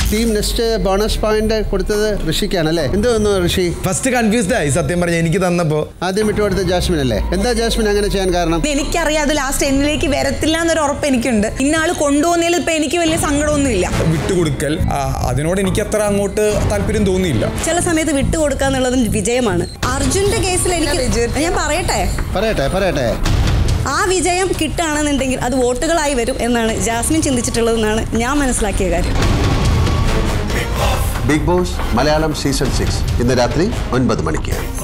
team next bonus point കൊടുത്തത് ഋഷിക്കാണ് അല്ലേ എന്ത് തോന്നുന്നു ഋഷി ഫസ്റ്റ് കൺഫ്യൂസ്ഡ് ആയി സത്യം പറഞ്ഞ എനിക്ക് തന്നപ്പോ ആദ്യം വിട്ടുകൊടുത്ത ജാസ്മിൻ അല്ലേ എന്താ ജാസ്മിൻ അങ്ങനെ ചെയ്യാൻ കാരണം എനിക്കറിയാം അത് ലാസ്റ്റ് എന്നിലേക്ക് വരത്തില്ല എന്നൊരു ഉറപ്പ് എനിക്കുണ്ട് ഇന്നാള് കൊണ്ടുപോകുന്നതിൽ ഇപ്പൊ എനിക്ക് വലിയ സങ്കടമൊന്നുമില്ല വിട്ടുകൊടുക്കൽ ആ, അതിനോട് എനിക്ക് അത്ര അങ്ങോട്ട് താല്പര്യം തോന്നിയില്ല ചില സമയത്ത് വിട്ടുകൊടുക്കുക എന്നുള്ളതും വിജയമാണ് അർജുന്റെ കേസിൽ എനിക്ക് ഞാൻ പറയട്ടെ പറയട്ടെ പറയട്ടെ ആ വിജയം കിട്ടുകയാണെന്നുണ്ടെങ്കിൽ അത് വോട്ടുകളായി വരും എന്നാണ് ജാസ്മിൻ ചിന്തിച്ചിട്ടുള്ളതെന്നാണ് ഞാൻ മനസ്സിലാക്കിയ കാര്യം Bigg Boss Malayalam season six ഇന്ന് രാത്രി ഒൻപത് മണിക്ക്